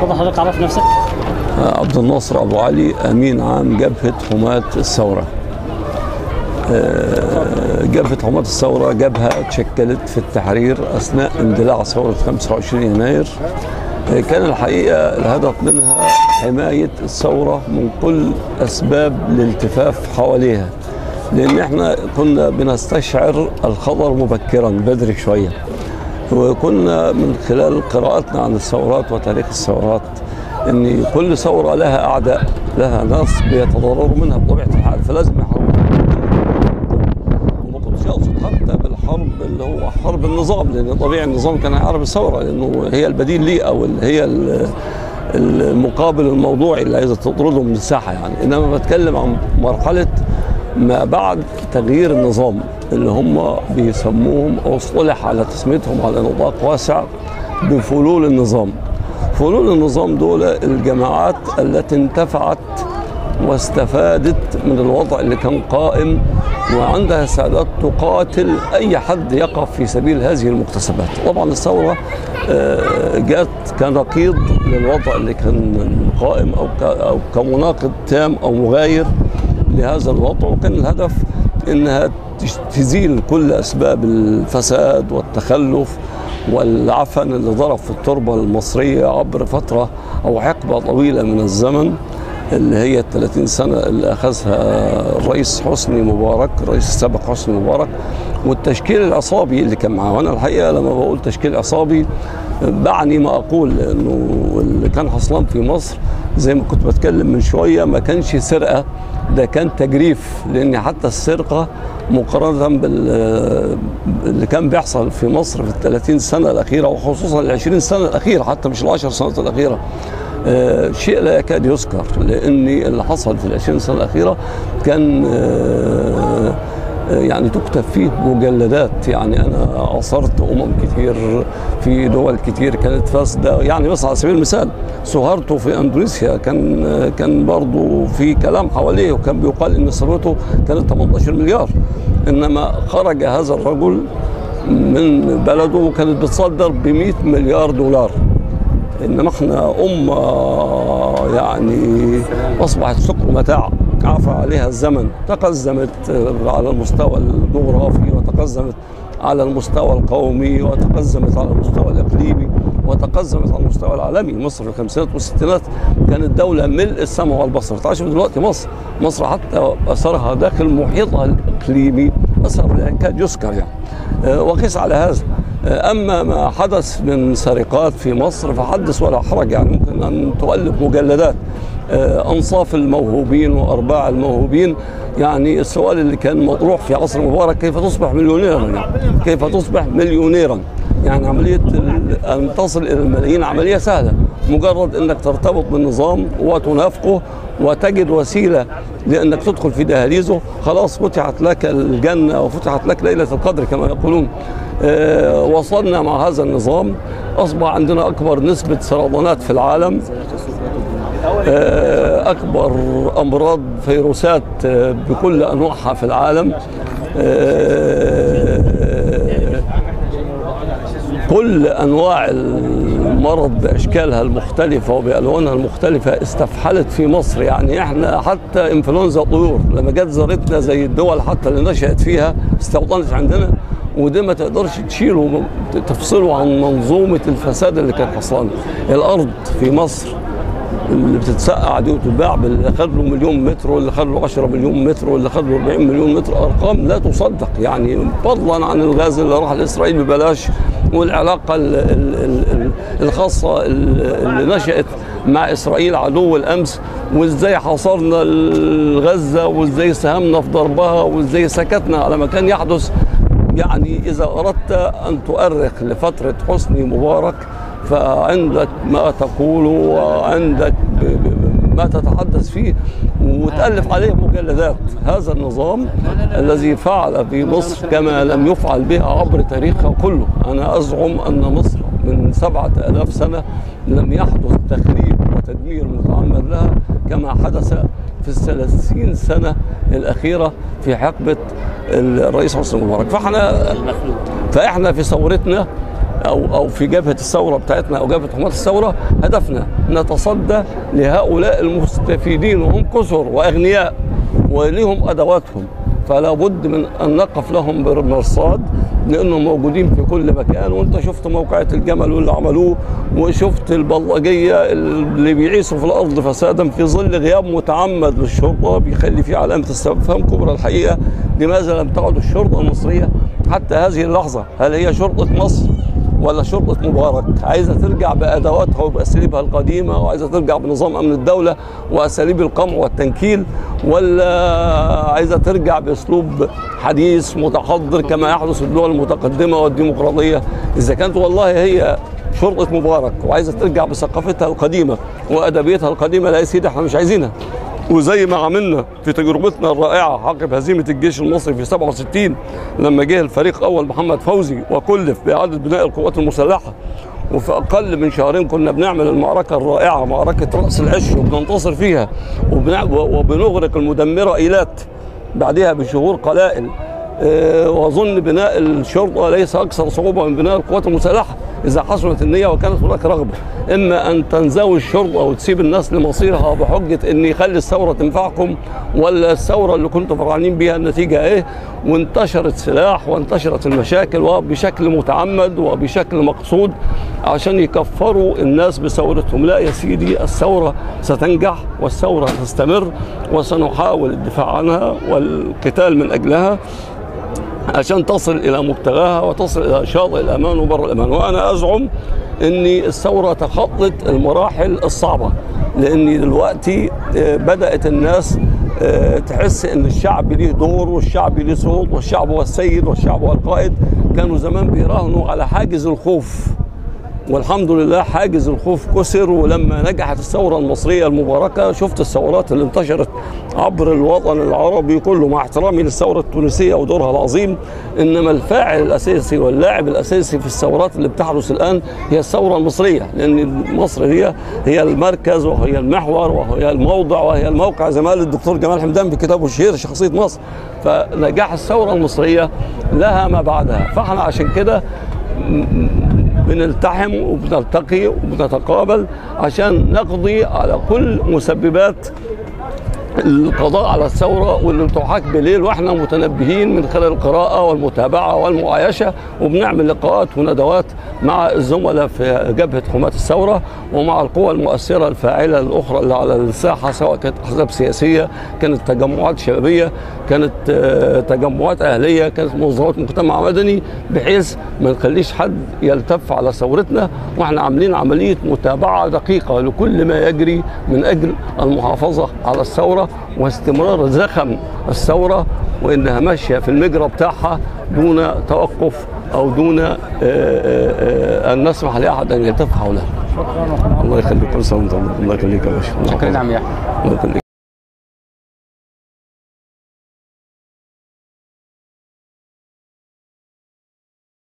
اتفضل حضرتك عرف نفسك عبد الناصر ابو علي امين عام جبهه حماه الثوره آه، جبهه حماه الثوره جبهه تشكلت في التحرير اثناء اندلاع ثوره 25 يناير آه، كان الحقيقه الهدف منها حمايه الثوره من كل اسباب الالتفاف حواليها لان احنا كنا بنستشعر الخطر مبكرا بدري شويه وكنا من خلال قراءتنا عن الثورات وتاريخ الثورات ان كل ثوره لها اعداء لها ناس بيتضرروا منها بطبيعه الحال فلازم يحاربوا وما كنتش اقصد حتى بالحرب اللي هو حرب النظام لان طبيعي النظام كان هيحارب الثوره لانه هي البديل ليه او اللي هي ال- المقابل الموضوعي اللي عايزه تطرده من الساحه يعني انما بتكلم عن مرحله ما بعد تغيير النظام اللي هم بيسموهم او اصطلح على تسميتهم على نطاق واسع بفلول النظام فلول النظام دول الجماعات التي انتفعت واستفادت من الوضع اللي كان قائم وعندها استعداد تقاتل اي حد يقف في سبيل هذه المكتسبات طبعا الثوره آه، جات كنقيض للوضع اللي كان قائم او ك- او كمناقض تام او مغاير لهذا الوضع وكان الهدف انها تش- تزيل كل اسباب الفساد والتخلف والعفن اللي ضرب في التربه المصريه عبر فتره او حقبه طويله من الزمن اللي هي ال 30 سنه اللي اخذها الرئيس حسني مبارك الرئيس السابق حسني مبارك والتشكيل العصابي اللي كان معاه وانا الحقيقه لما بقول تشكيل عصابي بعني ما اقول لانه اللي كان حصلان في مصر زي ما كنت بتكلم من شويه ما كانش سرقه ده كان تجريف لان حتى السرقه مقارنه بال اللي كان بيحصل في مصر في ال 30 سنه الاخيره وخصوصا ال 20 سنه الاخيره حتى مش ال 10 سنوات الاخيره آه، شيء لا يكاد يذكر لان اللي حصل في ال 20 سنه الاخيره كان آه، يعني تكتب فيه مجلدات يعني انا عاصرت امم كتير في دول كتير كانت فاسده يعني بس على سبيل المثال سهرته في اندونيسيا كان كان برضه في كلام حواليه وكان بيقال ان ثروته كانت 18 مليار انما خرج هذا الرجل من بلده وكانت بتصدر ب 100 مليار دولار انما احنا امه يعني اصبحت سوق متاع عفى عليها الزمن تقزمت على المستوى الجغرافي وتقزمت على المستوى القومي وتقزمت على المستوى الاقليمي وتقزمت على المستوى العالمي مصر في الخمسينات والستينات كانت دولة ملء السمع والبصر تعرف دلوقتي مصر مصر حتى أثرها داخل محيطها الإقليمي أثر لا يكاد يذكر يعني آه، وقس على هذا آه، أما ما حدث من سرقات في مصر فحدث ولا حرج يعني ممكن أن تؤلف مجلدات آه، أنصاف الموهوبين وأرباع الموهوبين يعني السؤال اللي كان مطروح في عصر مبارك كيف تصبح مليونيرا يعني كيف تصبح مليونيرا يعني عملية ال- أن تصل إلى الملايين عملية سهلة مجرد أنك ترتبط بالنظام وتنافقه وتجد وسيلة لأنك تدخل في دهاليزه خلاص فتحت لك الجنة وفتحت لك ليلة القدر كما يقولون آه، وصلنا مع هذا النظام أصبح عندنا أكبر نسبة سرطانات في العالم آه، أكبر أمراض فيروسات آه، بكل أنواعها في العالم آه، كل انواع المرض باشكالها المختلفه وبالوانها المختلفه استفحلت في مصر يعني احنا حتى انفلونزا الطيور لما جت زارتنا زي الدول حتى اللي نشات فيها استوطنت عندنا وده ما تقدرش تشيله تفصله عن منظومه الفساد اللي كان حصلان الارض في مصر اللي بتتسقع دي وتتباع باللي خد له مليون متر واللي خد له 10 مليون متر واللي خد له 40 مليون متر ارقام لا تصدق يعني فضلا عن الغاز اللي راح لاسرائيل ببلاش والعلاقه ال- ال- ال- ال- الخاصه ال- اللي نشات مع اسرائيل عدو الامس وازاي حاصرنا غزه وازاي ساهمنا في ضربها وازاي سكتنا على ما كان يحدث يعني إذا أردت أن تؤرخ لفترة حسني مبارك فعندك ما تقول وعندك ب- ب- ما تتحدث فيه وتألف عليه مجلدات هذا النظام الذي فعل في مصر كما لم يفعل بها عبر تاريخها كله أنا أزعم أن مصر من سبعة ألاف سنة لم يحدث تخريب وتدمير متعمد لها كما حدث في الثلاثين سنة الأخيرة في حقبة الرئيس حسني مبارك فاحنا فاحنا في ثورتنا او او في جبهه الثوره بتاعتنا او جبهه حماة الثوره هدفنا نتصدى لهؤلاء المستفيدين وهم كثر واغنياء وليهم ادواتهم فلا بد من ان نقف لهم بالمرصاد لانهم موجودين في كل مكان وانت شفت موقعة الجمل واللي عملوه وشفت البلطجيه اللي بيعيشوا في الارض فسادا في ظل غياب متعمد للشرطه بيخلي في علامه استفهام كبرى الحقيقه لماذا لم تعد الشرطه المصريه حتى هذه اللحظه هل هي شرطه مصر ولا شرطة مبارك عايزة ترجع بأدواتها وبأساليبها القديمة وعايزة ترجع بنظام أمن الدولة وأساليب القمع والتنكيل ولا عايزة ترجع بأسلوب حديث متحضر كما يحدث في الدول المتقدمة والديمقراطية إذا كانت والله هي شرطة مبارك وعايزة ترجع بثقافتها القديمة وأدبيتها القديمة لا يا سيدي احنا مش عايزينها وزي ما عملنا في تجربتنا الرائعه عقب هزيمه الجيش المصري في 67 لما جه الفريق اول محمد فوزي وكلف باعاده بناء القوات المسلحه وفي اقل من شهرين كنا بنعمل المعركه الرائعه معركه راس العش وبننتصر فيها وبنع- وبنغرق المدمره ايلات بعدها بشهور قلائل آه، واظن بناء الشرطه ليس اكثر صعوبه من بناء القوات المسلحه اذا حصلت النيه وكانت هناك رغبه اما ان تنزوي الشرطه وتسيب الناس لمصيرها بحجه ان يخلي الثوره تنفعكم ولا الثوره اللي كنتوا فرحانين بيها النتيجه ايه وانتشر السلاح وانتشرت المشاكل وبشكل متعمد وبشكل مقصود عشان يكفروا الناس بثورتهم لا يا سيدي الثوره ستنجح والثوره تستمر وسنحاول الدفاع عنها والقتال من اجلها عشان تصل الى مبتغاها وتصل الى شاطئ الامان وبر الامان وانا ازعم ان الثوره تخطت المراحل الصعبه لان دلوقتي آه، بدات الناس آه، تحس ان الشعب ليه دور والشعب ليه صوت والشعب هو السيد والشعب هو القائد كانوا زمان بيراهنوا على حاجز الخوف والحمد لله حاجز الخوف كسر ولما نجحت الثورة المصرية المباركة شفت الثورات اللي انتشرت عبر الوطن العربي كله مع احترامي للثورة التونسية ودورها العظيم إنما الفاعل الأساسي واللاعب الأساسي في الثورات اللي بتحدث الآن هي الثورة المصرية لأن مصر هي هي المركز وهي المحور وهي الموضع وهي الموقع زي ما قال الدكتور جمال حمدان في كتابه الشهير شخصية مصر فنجاح الثورة المصرية لها ما بعدها فاحنا عشان كده بنلتحم وبنلتقي وبنتقابل عشان نقضي على كل مسببات القضاء على الثورة واللي بتحاك بليل واحنا متنبهين من خلال القراءة والمتابعة والمعايشة وبنعمل لقاءات وندوات مع الزملاء في جبهة حماة الثورة ومع القوى المؤثرة الفاعلة الأخرى اللي على الساحة سواء كانت أحزاب سياسية كانت تجمعات شبابية كانت آه، تجمعات أهلية كانت منظمات مجتمع مدني بحيث ما نخليش حد يلتف على ثورتنا واحنا عاملين عملية متابعة دقيقة لكل ما يجري من أجل المحافظة على الثورة واستمرار زخم الثورة وإنها ماشية في المجرى بتاعها دون توقف أو دون آه، آه، آه، أن نسمح لأحد أن يلتف حولها شكرا وخلنا الله يخليك كل سنة وأنت طيب. الله يخليك يا باشا شكرا يا عم يحيى الله يخليك